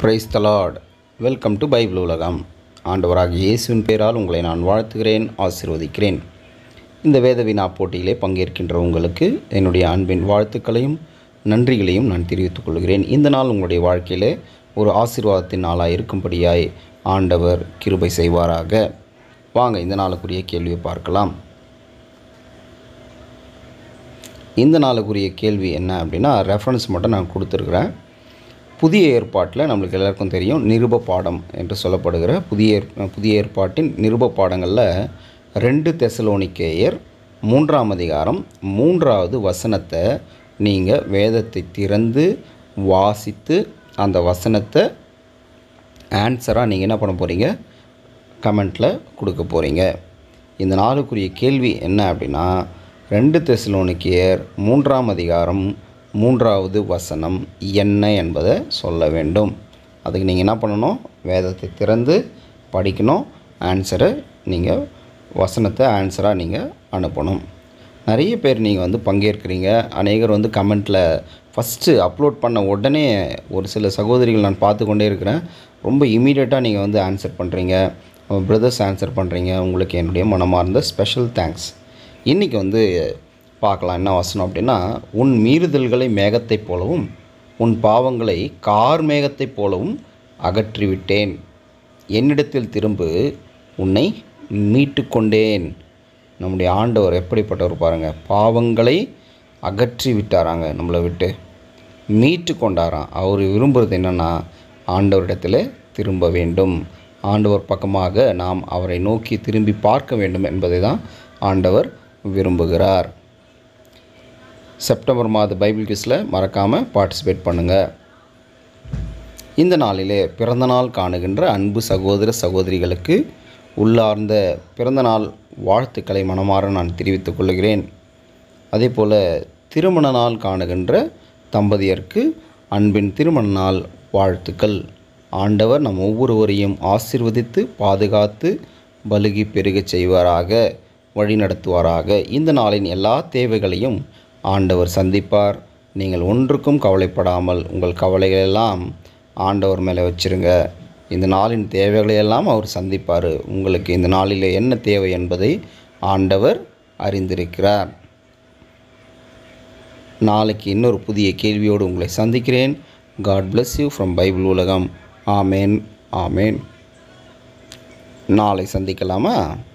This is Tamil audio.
price the Lord welcome to Bible உலகம் ஆண்டவராகிய இயேசுவின் பேரால் உங்களை நான் வாழ்த்துகிறேன் ஆசீர்வதிக்கிறேன் இந்த வேத வினா போட்டியிலே பங்கேற்கின்ற உங்களுக்கு என்னுடைய அன்பின் வாழ்த்துக்களையும் நன்றிகளையும் நான் தெரிவித்துக் கொள்கிறேன் இந்த நாள் உங்களுடைய வாழ்க்கையிலே ஒரு ஆசீர்வாதத்தின் நாளாக இருக்கும்படியாய் ஆண்டவர் கிருபை செய்வாராக வாங்க இந்த நாளுக்குரிய கேள்வியை பார்க்கலாம் இந்த நாளுக்குரிய கேள்வி என்ன அப்படின்னா ரெஃபரன்ஸ் மட்டும் நான் கொடுத்துருக்குறேன் புதிய ஏற்பாட்டில் நம்மளுக்கு எல்லாருக்கும் தெரியும் நிருப பாடம் என்று சொல்லப்படுகிற புதிய ஏற்- புதிய ஏற்பாட்டின் நிருப பாடங்களில் ரெண்டு தெசலோனிக்கேயர் மூன்றாம் அதிகாரம் மூன்றாவது வசனத்தை நீங்கள் வேதத்தை திறந்து வாசித்து அந்த வசனத்தை ஆன்சராக நீங்கள் என்ன பண்ண போகிறீங்க கமெண்ட்டில் கொடுக்க போகிறீங்க இந்த நாளுக்குரிய கேள்வி என்ன அப்படின்னா ரெண்டு தெசலோனிக்கியர் மூன்றாம் அதிகாரம் மூன்றாவது வசனம் என்ன என்பதை சொல்ல வேண்டும் அதுக்கு நீங்கள் என்ன பண்ணணும் வேதத்தை திறந்து படிக்கணும் ஆன்சரை நீங்கள் வசனத்தை ஆன்சராக நீங்கள் அனுப்பணும் நிறைய பேர் நீங்கள் வந்து பங்கேற்கிறீங்க அநேகர் வந்து கமெண்ட்டில் ஃபஸ்ட்டு அப்லோட் பண்ண உடனே ஒரு சில சகோதரிகள் நான் பார்த்து கொண்டே இருக்கிறேன் ரொம்ப இமீடியட்டாக நீங்கள் வந்து ஆன்சர் பண்ணுறீங்க பிரதர்ஸ் ஆன்சர் பண்ணுறீங்க உங்களுக்கு என்னுடைய மனமார்ந்த ஸ்பெஷல் தேங்க்ஸ் இன்றைக்கி வந்து பார்க்கலாம் என்ன வசனம் அப்படின்னா உன் மீறுதல்களை மேகத்தைப் போலவும் உன் பாவங்களை கார் மேகத்தைப் போலவும் அகற்றிவிட்டேன் என்னிடத்தில் திரும்பு உன்னை மீட்டு கொண்டேன் நம்முடைய ஆண்டவர் எப்படிப்பட்டவர் பாருங்கள் பாவங்களை அகற்றி விட்டாராங்க நம்மளை விட்டு மீட்டு கொண்டாராம் அவர் விரும்புகிறது என்னென்னா ஆண்டவரிடத்தில் திரும்ப வேண்டும் ஆண்டவர் பக்கமாக நாம் அவரை நோக்கி திரும்பி பார்க்க வேண்டும் என்பதை தான் ஆண்டவர் விரும்புகிறார் செப்டம்பர் மாத பைபிள் கிஸ்ல மறக்காமல் பார்ட்டிசிபேட் பண்ணுங்கள் இந்த நாளிலே பிறந்தநாள் காணுகின்ற அன்பு சகோதர சகோதரிகளுக்கு உள்ளார்ந்த பிறந்தநாள் வாழ்த்துக்களை மனமாற நான் தெரிவித்துக் கொள்கிறேன் அதே போல் திருமண நாள் காணுகின்ற தம்பதியருக்கு அன்பின் திருமண நாள் வாழ்த்துக்கள் ஆண்டவர் நம் ஒவ்வொருவரையும் ஆசீர்வதித்து பாதுகாத்து பலுகி பெருகச் செய்வாராக வழிநடத்துவாராக இந்த நாளின் எல்லா தேவைகளையும் ஆண்டவர் சந்திப்பார் நீங்கள் ஒன்றுக்கும் கவலைப்படாமல் உங்கள் கவலைகளெல்லாம் ஆண்டவர் மேலே வச்சிருங்க இந்த நாளின் தேவைகளையெல்லாம் அவர் சந்திப்பார் உங்களுக்கு இந்த நாளில் என்ன தேவை என்பதை ஆண்டவர் அறிந்திருக்கிறார் நாளைக்கு இன்னொரு புதிய கேள்வியோடு உங்களை சந்திக்கிறேன் God bless you from Bible உலகம் ஆமேன் ஆமேன் நாளை சந்திக்கலாமா